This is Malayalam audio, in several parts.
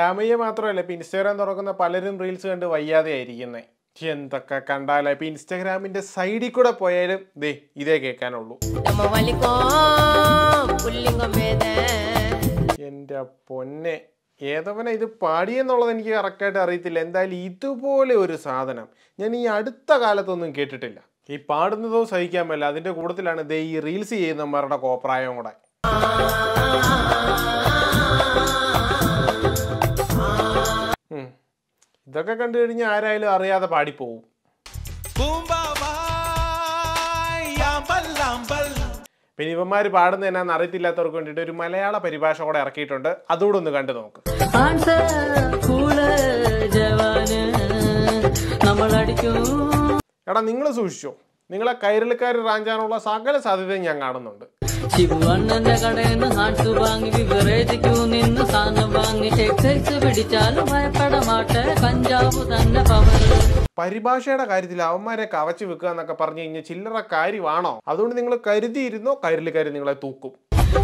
ശ്യാമയ്യ മാത്രമല്ല ഇപ്പൊ ഇൻസ്റ്റാഗ്രാം തുറക്കുന്ന പലരും റീൽസ് കണ്ട് വയ്യാതെ ആയിരിക്കുന്നേ എന്തൊക്കെ കണ്ടാലോ ഇപ്പൊ ഇൻസ്റ്റാഗ്രാമിന്റെ സൈഡിൽ കൂടെ പോയാലും ദേ ഇതേ കേൾക്കാനുള്ളൂ நம்ம வலிக்கும் புள்ளிங்க மேத എൻ്റെ പൊന്നെ ഏതവനെ ഇത് പാടിയെന്നുള്ളത് എനിക്ക് കറക്റ്റായിട്ട് അറിയത്തില്ല എന്തായാലും ഇതുപോലെ ഒരു സാധനം ഞാൻ ഈ അടുത്ത കാലത്തൊന്നും കേട്ടിട്ടില്ല ഈ പാടുന്നതോ സഹിക്കാൻ പറ്റില്ല അതിൻ്റെ കൂട്ടത്തിലാണ് ദേ ഈ റീൽസ് ചെയ്യുന്നവന്മാരുടെ കോപ്രായം കൂടെ ഉം. ഇതൊക്കെ കണ്ടു കഴിഞ്ഞാൽ ആരായാലും അറിയാതെ പാടിപ്പോവും പിന്നെ ഇവന്മാർ പാടുന്ന എന്നാന്ന് അറിയത്തില്ലാത്തവർക്ക് വേണ്ടിയിട്ട് ഒരു മലയാള പരിഭാഷ കൂടെ ഇറക്കിയിട്ടുണ്ട് അതുകൂടെ ഒന്ന് കണ്ടു നോക്ക് എടാ നിങ്ങൾ സൂക്ഷിച്ചോ നിങ്ങളെ കൈരളിക്കാർ റാഞ്ചാനുള്ള സകല സാധ്യതയും ഞാൻ കാണുന്നുണ്ട് ശിവണ്ണന്റെ കടയിന്ന് ഹാൻസ് വാങ്ങി വിവറേജിക്കു നിന്ന് സാധനം വാങ്ങി എക്സൈസ് പിടിച്ചാലും ഭയപ്പെട മാട്ടെ കഞ്ചാവ് തന്നെ പവർ പരിഭാഷയുടെ കാര്യത്തിൽ അവന്മാരെ കവച്ച് വെക്കുക എന്നൊക്കെ പറഞ്ഞു കഴിഞ്ഞാൽ ചില്ലറ കാര്യമാണോ അതുകൊണ്ട് നിങ്ങൾ കരുതിയിരുന്നോ കൈരളിക്കാർ നിങ്ങളെ തൂക്കും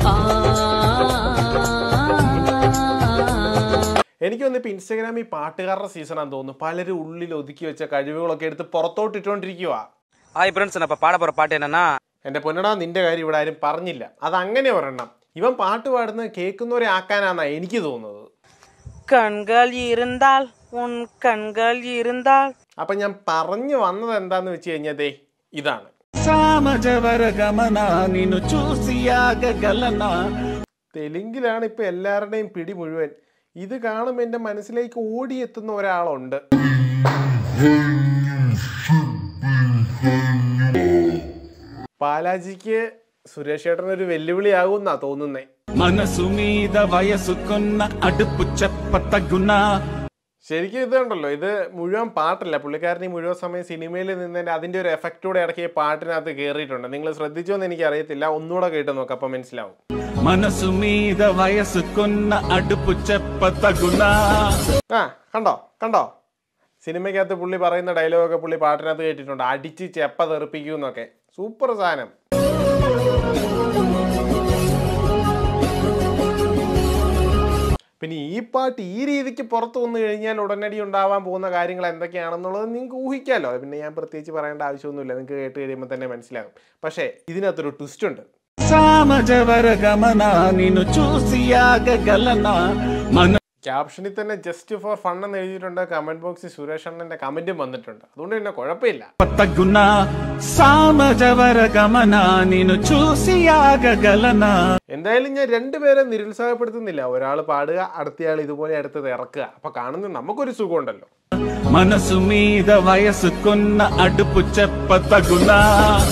എനിക്ക് തോന്നുന്നു ഇപ്പൊ ഇൻസ്റ്റാഗ്രാമിൽ പാട്ടുകാരുടെ സീസണാന്ന് തോന്നുന്നു പലരും ഉള്ളിൽ ഒതുക്കി വെച്ച കഴിവുകളൊക്കെ എടുത്ത് പുറത്തോട്ട് ഇട്ടുകൊണ്ടിരിക്കുക ஹாய் ஃப்ரெண்ட்ஸ் நான் இப்போ பாட போகிற பாட்டு என்னன்னா എന്റെ പൊന്നടാ നിന്റെ കാര്യം ഇവിടെ ആരും പറഞ്ഞില്ല അത് അങ്ങനെ ഒരെണ്ണം ഇവൻ പാട്ട് പാടുന്നത് കേൾക്കുന്നവരെ ആക്കാനാന്നാ എനിക്ക് തോന്നുന്നത് கண்கள் இருந்தால் உன் கண்கள் இருந்தால் അപ്പൊ ഞാൻ പറഞ്ഞു വന്നത് എന്താന്ന് വെച്ച് കഴിഞ്ഞാൽ ദേ ഇതാണ് సామజవర గమన నిన్ను చూసి ఆగగలనా തെലുങ്കിലാണ് ഇപ്പൊ എല്ലാവരുടെയും പിടി മുഴുവൻ ഇത് കാണുമ്പോൾ എന്റെ മനസ്സിലേക്ക് ഓടിയെത്തുന്ന ഒരാളുണ്ട് ബാലാജിക്ക് സുരേഷ് ചേട്ടൻ ഒരു വെല്ലുവിളിയാകുന്നാ തോന്നുന്നേ మనసు మీద వయసుకున్న అడుపు చెప్ప తగునా ശരിക്കും ഇത് കണ്ടല്ലോ ഇത് മുഴുവൻ പാട്ടല്ല പുള്ളിക്കാരൻ ഈ മുഴുവൻ സമയം സിനിമയിൽ നിന്നതിന്റെ അതിന്റെ ഒരു എഫക്റ്റൂടെ ഇടയ്ക്ക് ഈ പാട്ടിനകത്ത് കയറിയിട്ടുണ്ട് നിങ്ങൾ ശ്രദ്ധിച്ചോ എന്ന് എനിക്ക് അറിയത്തില്ല ഒന്നുകൂടെ കേട്ട് നോക്കാം അപ്പൊ മനസ്സിലാവും మనసు మీద వయసుకున్న అడుపు చెప్ప తగునా ആ കണ്ടോ കണ്ടോ സിനിമയ്ക്കകത്ത് പുള്ളി പറയുന്ന ഡയലോഗൊക്കെ പുള്ളി പാട്ടിനകത്ത് കേട്ടിട്ടുണ്ട് അടിച്ച് ചെപ്പ തെറിപ്പിക്കൂ എന്നൊക്കെ സൂപ്പർ സാധനം പിന്നെ ഈ പാട്ട് ഈ രീതിക്ക് പുറത്തു വന്നു കഴിഞ്ഞാൽ ഉടനടി ഉണ്ടാവാൻ പോകുന്ന കാര്യങ്ങൾ എന്തൊക്കെയാണെന്നുള്ളത് നിങ്ങൾക്ക് ഊഹിക്കാമല്ലോ അത് പിന്നെ ഞാൻ പ്രത്യേകിച്ച് പറയേണ്ട ആവശ്യമൊന്നുമില്ല നിങ്ങൾക്ക് കേട്ട് കഴിയുമ്പോൾ തന്നെ മനസ്സിലാകും പക്ഷേ ഇതിനകത്തൊരു ട്വിസ്റ്റ് ഉണ്ട് సామజవర గమన నిన్ను చూసి ఆగగలనా మన ക്യാപ്ഷനിൽ തന്നെ ജസ്റ്റ് ഫോർ ഫൺ എന്ന് എഴുതിയിട്ടുണ്ട് കമന്റ് ബോക്സിൽ സുരേഷ് അണ്ണന്റെ കമന്റും വന്നിട്ടുണ്ട് അതുകൊണ്ട് തന്നെ കുഴപ്പമില്ല తగునా సామజవర గమన నిన్ను చూసి ఆగగలనా എന്തായാലും ഞാൻ രണ്ടുപേരെ നിരുത്സാഹപ്പെടുത്തുന്നില്ല ഒരാൾ പാടുക അടുത്തയാൾ ഇതുപോലെ അടുത്തത് ഇറക്കുക അപ്പൊ കാണുന്ന നമുക്കൊരു സുഖമുണ്ടല്ലോ మనసు మీద వయసుకున్న అడుపు చెప్ప తగునా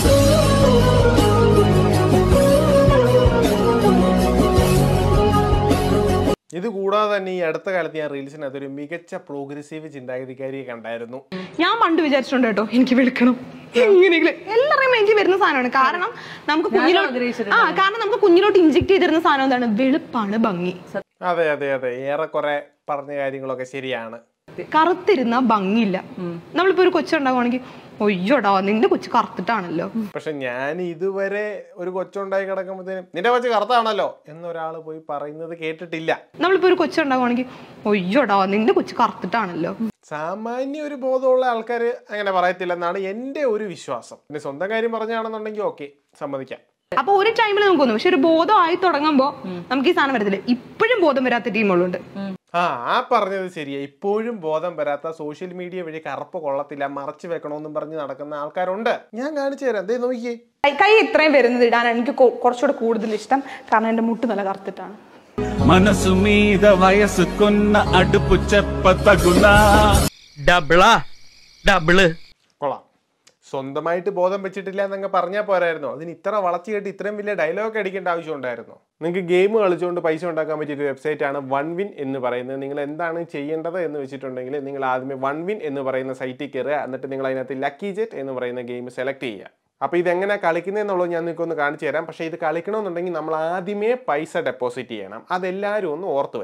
ഇത് കൂടാതെ തന്നെ ഈ അടുത്ത കാലത്ത് ഞാൻ റീൽസിനകത്ത് ഒരു മികച്ച പ്രോഗ്രസീവ് ചിന്താഗതിക്കാരിയെ കണ്ടായിരുന്നു ഞാൻ പണ്ട് വിചാരിച്ചിട്ടുണ്ട് കേട്ടോ എനിക്ക് വിളിക്കണം എങ്ങനെയെങ്കിലും എല്ലാവരുടെയും എനിക്ക് വരുന്ന സാധനമാണ് കാരണം നമുക്ക് കുഞ്ഞിലോട്ട് ആ കാരണം നമുക്ക് കുഞ്ഞിലോട്ട് ഇഞ്ചെക്ട് ചെയ്തിരുന്ന സാധനം എന്താണ് വെളുപ്പാണ് ഭംഗി അതെ അതെ അതെ ഏറെക്കുറെ പറഞ്ഞ കാര്യങ്ങളൊക്കെ ശരിയാണ് കറുത്തിരുന്ന ഭംഗിയില്ല നമ്മളിപ്പോ ഒരു കൊച്ചുണ്ടാകുവാണെങ്കിൽ ഒയ്യോടാ നിന്റെ കൊച്ചു കറുത്തിട്ടാണല്ലോ പക്ഷെ ഞാൻ ഇതുവരെ ഒരു കൊച്ചുണ്ടായി കിടക്കുമ്പോഴത്തേനും നിന്റെ കൊച്ചു കറുത്താണല്ലോ എന്നൊരാൾ പോയി പറയുന്നത് കേട്ടിട്ടില്ല നമ്മളിപ്പോ ഒരു കൊച്ചുണ്ടാകുവാണെങ്കിൽ ഒയ്യോടാ നിന്റെ കൊച്ചു കറുത്തിട്ടാണല്ലോ സാമാന്യ ഒരു ബോധമുള്ള ആൾക്കാർ അങ്ങനെ പറയത്തില്ലെന്നാണ് എൻ്റെ ഒരു വിശ്വാസം പിന്നെ സ്വന്തം കാര്യം പറഞ്ഞാണെന്നുണ്ടെങ്കിൽ ഓക്കെ സമ്മതിക്കാം അപ്പൊ ഒരു ടൈമിൽ നമുക്ക് തോന്നും പക്ഷെ ഒരു ബോധം ആയി തുടങ്ങുമ്പോ നമുക്ക് ഈ സാധനം വരത്തില്ല ഇപ്പോഴും ബോധം വരാത്ത ടീമുകളുണ്ട് ആ ആ പറഞ്ഞത് ശരിയാ ഇപ്പോഴും ബോധം വരാത്ത സോഷ്യൽ മീഡിയ വഴി കറുപ്പ് കൊള്ളത്തില്ല മറച്ചു വെക്കണമെന്നും പറഞ്ഞ് നടക്കുന്ന ആൾക്കാരുണ്ട് ഞാൻ കാണിച്ചു തരാം ദേ നോക്കിയേ കൈ കൈ ഇത്രയും വരുന്നത് ഇടാൻ എനിക്ക് കൊ- കുറച്ചുകൂടെ കൂടുതൽ ഇഷ്ടം കാരണം എന്റെ മുട്ട് നല്ല കറുത്തിട്ടാണ് మనసు మీద వయసుకున్న అడుపు చెప్ప తగునా டபுளா டபுளு കൊള്ളാം സ്വന്തമായിട്ട് ബോധം വെച്ചിട്ടില്ല എന്നങ്ങ് പറഞ്ഞാൽ പോരായിരുന്നോ അതിന് ഇത്ര വളച്ചു കേട്ട് ഇത്രയും വലിയ ഡയലോഗ് അടിക്കേണ്ട ആവശ്യം ഉണ്ടായിരുന്നോ നിങ്ങൾക്ക് ഗെയിം കളിച്ചുകൊണ്ട് പൈസ ഉണ്ടാക്കാൻ പറ്റിയ ഒരു വെബ്സൈറ്റ് ആണ് വൺ വിൻ എന്ന് പറയുന്നത് നിങ്ങൾ എന്താണ് ചെയ്യേണ്ടത് എന്ന് വെച്ചിട്ടുണ്ടെങ്കിൽ നിങ്ങൾ ആദ്യമേ വൺ വിൻ എന്ന് പറയുന്ന സൈറ്റിൽ കയറുക എന്നിട്ട് നിങ്ങൾ അതിനകത്ത് ലക്കി ജെറ്റ് എന്ന് പറയുന്ന ഗെയിം സെലക്ട് ചെയ്യുക അപ്പോൾ ഇതെങ്ങനെ കളിക്കുന്നതെന്നുള്ളത് ഞാൻ നിങ്ങൾക്ക് ഒന്ന് കാണിച്ചു തരാം പക്ഷേ ഇത് കളിക്കണമെന്നുണ്ടെങ്കിൽ നമ്മൾ ആദ്യമേ പൈസ ഡെപ്പോസിറ്റ് ചെയ്യണം അതെല്ലാവരും ഒന്ന് ഓർത്ത് വെച്ചോ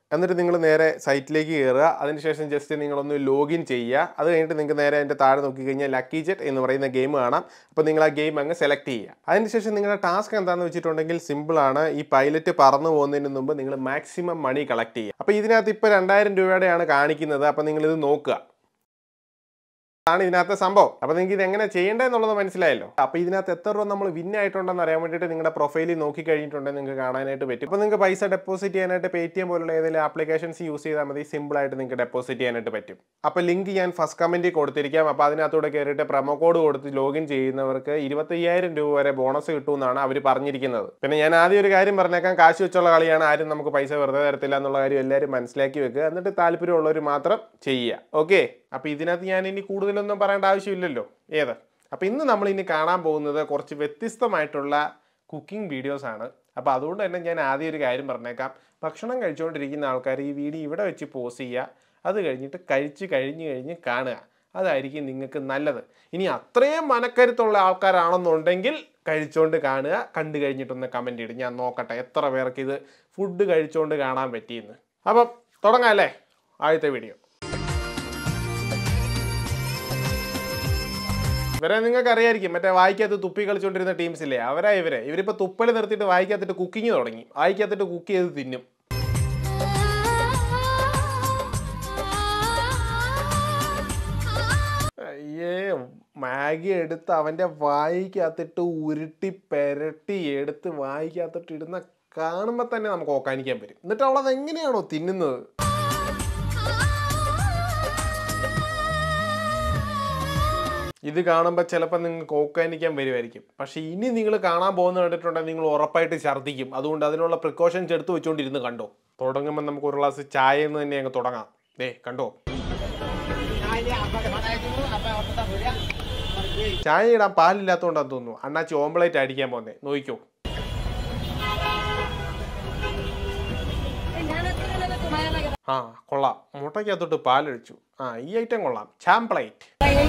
എന്നിട്ട് നിങ്ങൾ നേരെ സൈറ്റിലേക്ക് കയറുക അതിനുശേഷം ജസ്റ്റ് നിങ്ങളൊന്ന് ലോഗിൻ ചെയ്യുക അത് കഴിഞ്ഞിട്ട് നിങ്ങൾക്ക് നേരെ അതിൻ്റെ താഴെ നോക്കിക്കഴിഞ്ഞാൽ ലക്കി ജെറ്റ് എന്ന് പറയുന്ന ഗെയിം കാണാം അപ്പോൾ നിങ്ങൾ ആ ഗെയിം അങ്ങ് സെലക്ട് ചെയ്യുക അതിനുശേഷം നിങ്ങളുടെ ടാസ്ക് എന്താണെന്ന് വെച്ചിട്ടുണ്ടെങ്കിൽ സിമ്പിളാണ് ഈ പൈലറ്റ് പറന്നു പോകുന്നതിന് മുമ്പ് നിങ്ങൾ മാക്സിമം മണി കളക്ട് ചെയ്യുക അപ്പോൾ ഇതിനകത്ത് ഇപ്പോൾ രണ്ടായിരം രൂപയുടെയാണ് കാണിക്കുന്നത് അപ്പോൾ നിങ്ങളിത് നോക്കുക ആണ് ഇതിനകത്തെ സംഭവം അപ്പൊ നിങ്ങൾക്ക് ഇത് എങ്ങനെ ചെയ്യേണ്ടതെന്നുള്ളത് മനസ്സിലായല്ലോ അപ്പൊ ഇതിനകത്ത് എത്ര രൂപ നമ്മൾ വിൻ ആയിട്ടുണ്ടെന്ന് അറിയാൻ വേണ്ടിയിട്ട് നിങ്ങളുടെ പ്രൊഫൈലിൽ നോക്കി കഴിഞ്ഞിട്ടുണ്ടെങ്കിൽ നിങ്ങൾക്ക് കാണാനായിട്ട് പറ്റും ഇപ്പൊ നിങ്ങൾക്ക് പൈസ ഡെപ്പോസിറ്റ് ചെയ്യാനായിട്ട് പേ ടി എം പോലുള്ള ഏതെങ്കിലും ആപ്ലിക്കേഷൻസ് യൂസ് ചെയ്താൽ മതി സിമ്പിൾ ആയിട്ട് നിങ്ങൾക്ക് ഡെപ്പോസിറ്റ് ചെയ്യാനായിട്ട് പറ്റും അപ്പൊ ലിങ്ക് ഞാൻ ഫസ്റ്റ് കമന്റിൽ കൊടുത്തിരിക്കാം അപ്പൊ അതിനകത്തൂടെ കയറിയിട്ട് പ്രൊമോ കോഡ് കൊടുത്ത് ലോഗിൻ ചെയ്യുന്നവർക്ക് ഇരുപത്തയ്യായിരം രൂപ വരെ ബോണസ് കിട്ടുമെന്നാണ് അവർ പറഞ്ഞിരിക്കുന്നത് പിന്നെ ഞാൻ ആദ്യം ഒരു കാര്യം പറഞ്ഞേക്കാം കാശ് വെച്ചുള്ള കളിയാണ് ആരും നമുക്ക് പൈസ വെറുതെ തരത്തില്ല എന്നുള്ള കാര്യം എല്ലാവരും മനസ്സിലാക്കി വെക്കുക എന്നിട്ട് താല്പര്യമുള്ളവർ മാത്രം ചെയ്യുക ഓക്കെ അപ്പോൾ ഇതിനകത്ത് ഞാൻ ഇനി കൂടുതലൊന്നും പറയേണ്ട ആവശ്യമില്ലല്ലോ ഏത് അപ്പോൾ ഇന്ന് നമ്മൾ ഇനി കാണാൻ പോകുന്നത് കുറച്ച് വ്യത്യസ്തമായിട്ടുള്ള കുക്കിംഗ് വീഡിയോസ് ആണ് അപ്പോൾ അതുകൊണ്ട് തന്നെ ഞാൻ ആദ്യം ഒരു കാര്യം പറഞ്ഞേക്കാം ഭക്ഷണം കഴിച്ചുകൊണ്ടിരിക്കുന്ന ആൾക്കാർ ഈ വീഡിയോ ഇവിടെ വെച്ച് പോസ് ചെയ്യുക അത് കഴിഞ്ഞിട്ട് കഴിച്ച് കഴിഞ്ഞ് കഴിഞ്ഞ് കാണുക അതായിരിക്കും നിങ്ങൾക്ക് നല്ലത് ഇനി അത്രയും മനക്കരുത്തുള്ള ആൾക്കാരാണെന്നുണ്ടെങ്കിൽ കഴിച്ചുകൊണ്ട് കാണുക കണ്ടു കഴിഞ്ഞിട്ടൊന്ന് കമൻറ്റ് ഇടും ഞാൻ നോക്കട്ടെ എത്ര പേർക്ക് ഇത് ഫുഡ് കഴിച്ചുകൊണ്ട് കാണാൻ പറ്റിയെന്ന് അപ്പം തുടങ്ങാം അല്ലേ ആദ്യത്തെ വീഡിയോ ഇവരെ നിങ്ങൾക്ക് അറിയായിരിക്കും മറ്റേ വായിക്കകത്ത് തുപ്പി കളിച്ചുകൊണ്ടിരുന്ന ടീംസ് ഇല്ലേ അവരാ ഇവരെ ഇവരിപ്പോൾ തുപ്പൽ നിർത്തിയിട്ട് വായിക്കകത്തിട്ട് കുക്കിങ് തുടങ്ങി വായിക്കകത്തിട്ട് കുക്ക് ചെയ്ത് തിന്നും അയ്യേ മാഗി എടുത്ത് അവൻ്റെ വായിക്കകത്തിട്ട് ഉരുട്ടി പെരട്ടി എടുത്ത് വായിക്കകത്തിട്ട് ഇടുന്ന കാണുമ്പോൾ തന്നെ നമുക്ക് ഓക്കാനിക്കാൻ പറ്റും എന്നിട്ട് അവളത് എങ്ങനെയാണോ തിന്നുന്നത് ഇത് കാണുമ്പോൾ ചിലപ്പോൾ നിങ്ങൾക്ക് ഓക്കാനിക്കാൻ വരുമായിരിക്കും പക്ഷേ ഇനി നിങ്ങൾ കാണാൻ പോകുന്ന കണ്ടിട്ടുണ്ടെങ്കിൽ നിങ്ങൾ ഉറപ്പായിട്ട് ഛർദ്ദിക്കും അതുകൊണ്ട് അതിനുള്ള പ്രിക്കോഷൻസ് എടുത്ത് വെച്ചുകൊണ്ടിരുന്ന് കണ്ടോ തുടങ്ങുമ്പോൾ നമുക്ക് ഒരു ഗ്ലാസ് ചായ എന്ന് തന്നെ അങ്ങ് തുടങ്ങാം ദേ കണ്ടോ ചായ ഇടാൻ പാലില്ലാത്തതുകൊണ്ടാന്ന് തോന്നുന്നു അണ്ണാച്ചി ഓംപ്ലേറ്റ് അടിക്കാൻ പോന്നെ നോക്കിക്കോ ആ കൊള്ളാം മുട്ടയ്ക്കകത്തോട്ട് പാലൊഴിച്ചു ആ ഈ ഐറ്റം കൊള്ളാം ചാംപ്ലേറ്റ്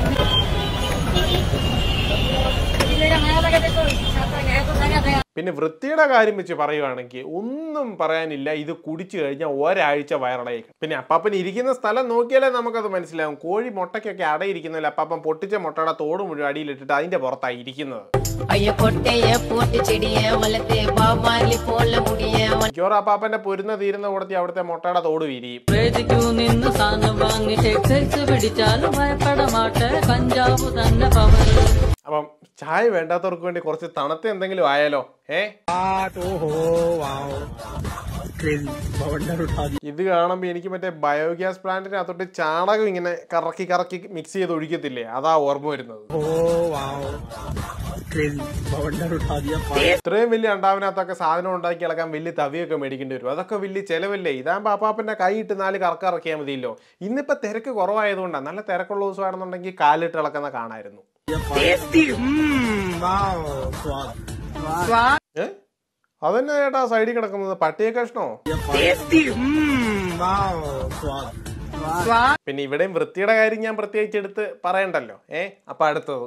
പിന്നെ വൃത്തിയുടെ കാര്യം വെച്ച് പറയുവാണെങ്കിൽ ഒന്നും പറയാനില്ല ഇത് കുടിച്ചു കഴിഞ്ഞാൽ ഒരാഴ്ച വയറടയി പിന്നെ അപ്പാപ്പൻ ഇരിക്കുന്ന സ്ഥലം നോക്കിയാലേ നമുക്കത് മനസ്സിലാവും കോഴി മുട്ടയ്ക്കൊക്കെ അടയിരിക്കുന്നില്ല അപ്പാപ്പൻ പൊട്ടിച്ച മുട്ടയുടെ തോട് മുഴുവൻ അടിയിലിട്ടിട്ട് അതിന്റെ പുറത്തായി ഇരിക്കുന്നത് ஐய கொட்டைய போட்டு செடிய வளர்த்து பாபாலி போல முடிய മിക്കവാറും അപ്പാപ്പന്റെ പൊരുന്ന തീരുന്ന കൂടത്തി അവിടുത്തെ മുട്ടയുടെ തോട് വിരിയും ക്യൂ നിന്ന് സാധനം വാങ്ങി എക്സൈസ് പിടിച്ചാലും ഭയപ്പെട മാട്ടെ കഞ്ചാവ് തന്നെ പവർ അപ്പം ചായ വേണ്ടാത്തവർക്ക് വേണ്ടി കുറച്ച് തണുത്ത എന്തെങ്കിലും ആയാലോ ഏ ഇത് കാണുമ്പോ എനിക്ക് മറ്റേ ബയോഗ്യാസ് പ്ലാന്റിനകത്തോട്ട് ചാണകം ഇങ്ങനെ കറക്കി കറക്കി മിക്സ് ചെയ്ത് ഒഴിക്കത്തില്ലേ അതാ ഓർമ്മ വരുന്നത് ഇത്രയും വലിയ അണ്ടാവിനകത്തൊക്കെ സാധനം ഉണ്ടാക്കി ഇളക്കാൻ വലിയ തവിയൊക്കെ മേടിക്കേണ്ടി വരും അതൊക്കെ വലിയ ചെലവല്ലേ ഇതാകുമ്പോ അപ്പാപ്പന്റെ കൈ ഇട്ട് നാല് കറക്ക ഇറക്കിയാൽ മതിയല്ലോ ഇന്നിപ്പോ തിരക്ക് കുറവായതുകൊണ്ടാണ് നല്ല തിരക്കുള്ള ദിവസമാണെന്നുണ്ടെങ്കിൽ കാലിട്ട് ഇളക്കുന്ന കാണായിരുന്നു ഏ അതന്നെ ചേട്ടാ സൈഡിൽ കിടക്കുന്നത് പട്ടിയെ കഷ്ണോ പിന്നെ ഇവിടെയും വൃത്തിയുടെ കാര്യം ഞാൻ പ്രത്യേകിച്ച് എടുത്ത് പറയണ്ടല്ലോ ഏ അപ്പൊ അടുത്തത്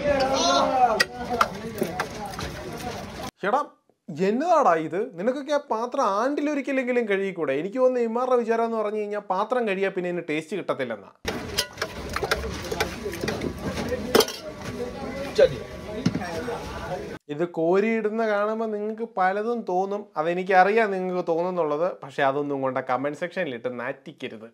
ചേട്ടാ എന്നതാടാ ഇത് നിനക്കൊക്കെ ആ പാത്രം ആണ്ടിലൊരിക്കലെങ്കിലും കഴുകിക്കൂടെ എനിക്ക് തോന്നുന്നു ഇമാരുടെ വിചാരം എന്ന് പറഞ്ഞു കഴിഞ്ഞാൽ പാത്രം കഴിയാൽ പിന്നെ ഇതിന് ടേസ്റ്റ് കിട്ടത്തില്ലെന്നാ ഇത് കോരിയിടുന്ന കാണുമ്പോൾ നിങ്ങൾക്ക് പലതും തോന്നും അതെനിക്കറിയാം നിങ്ങൾക്ക് തോന്നുന്നുള്ളത് പക്ഷെ അതൊന്നും കൊണ്ട് കമന്റ് സെക്ഷനിലിട്ട് നാറ്റിക്കരുത്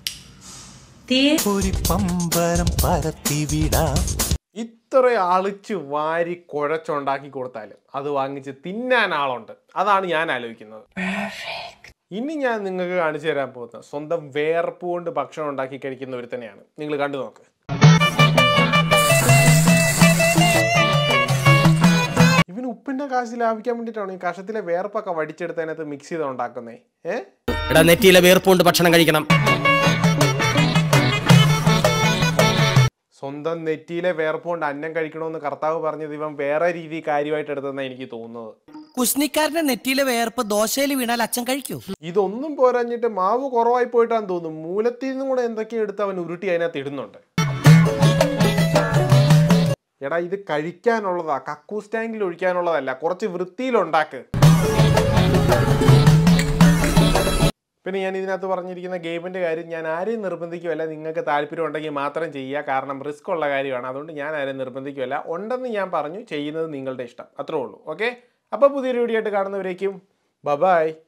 ഒരു പമ്പരം പരത്തിവിടാം ഇത്ര അളിച്ച് വാരി കുഴച്ചുണ്ടാക്കി കൊടുത്താലും അത് വാങ്ങിച്ച് തിന്നാൻ ആളുണ്ട് അതാണ് ഞാൻ ആലോചിക്കുന്നത് ഇനി ഞാൻ നിങ്ങൾക്ക് കാണിച്ചു തരാൻ പോകുന്നത് സ്വന്തം വേർപ്പ് കൊണ്ട് ഭക്ഷണം ഉണ്ടാക്കി കഴിക്കുന്ന ഒരു തന്നെയാണ് നിങ്ങൾ കണ്ടു നോക്ക് ഇവന് ഉപ്പിന്റെ കാശ് ലാഭിക്കാൻ വേണ്ടിയിട്ടാണ് ഈ കഷത്തിലെ വേർപ്പൊക്കെ വടിച്ചെടുത്ത് അതിനകത്ത് മിക്സ് ചെയ്ത് ഉണ്ടാക്കുന്നേ ഏ എടാ നെറ്റിയിലെ വേർപ്പുകൊണ്ട് ഭക്ഷണം കഴിക്കണം സ്വന്തം നെറ്റിയിലെ വേർപ്പുകൊണ്ട് അന്നം കഴിക്കണമെന്ന് കർത്താവ് പറഞ്ഞത് ഇവൻ വേറെ രീതി കാര്യമായിട്ട് എടുത്തെന്നാണ് എനിക്ക് തോന്നുന്നത് കുസ്നിക്കാരന്റെ നെറ്റിയിലെ വേർപ്പ് ദോശയിൽ വീണാൽ അച്ഛൻ കഴിക്കൂ ഇതൊന്നും പോരാഞ്ഞിട്ട് മാവ് കുറവായി പോയിട്ടാന്ന് തോന്നുന്നു മൂലത്തിൽ നിന്നും കൂടെ എന്തൊക്കെയോ എടുത്ത് അവൻ ഉരുട്ടി അതിനകത്ത് ഇടുന്നുണ്ട് എടാ ഇത് കഴിക്കാനുള്ളതാ കക്കൂസ് ടാങ്കിൽ ഒഴിക്കാനുള്ളതല്ല കുറച്ച് വൃത്തിയിലുണ്ടാക്ക് പിന്നെ ഞാൻ ഇതിനകത്ത് പറഞ്ഞിരിക്കുന്ന ഗെയിമിൻ്റെ കാര്യം ഞാൻ ആരെയും നിർബന്ധിക്കുമല്ല നിങ്ങൾക്ക് താല്പര്യം ഉണ്ടെങ്കിൽ മാത്രം ചെയ്യുക കാരണം റിസ്ക് ഉള്ള കാര്യമാണ് അതുകൊണ്ട് ഞാൻ ആരെയും നിർബന്ധിക്കുമല്ല ഉണ്ടെന്ന് ഞാൻ പറഞ്ഞു ചെയ്യുന്നത് നിങ്ങളുടെ ഇഷ്ടം അത്രേ ഉള്ളൂ ഓക്കെ അപ്പോൾ പുതിയൊരു വീഡിയോ ആയിട്ട് കാണുന്നവരേക്കും ബബായ്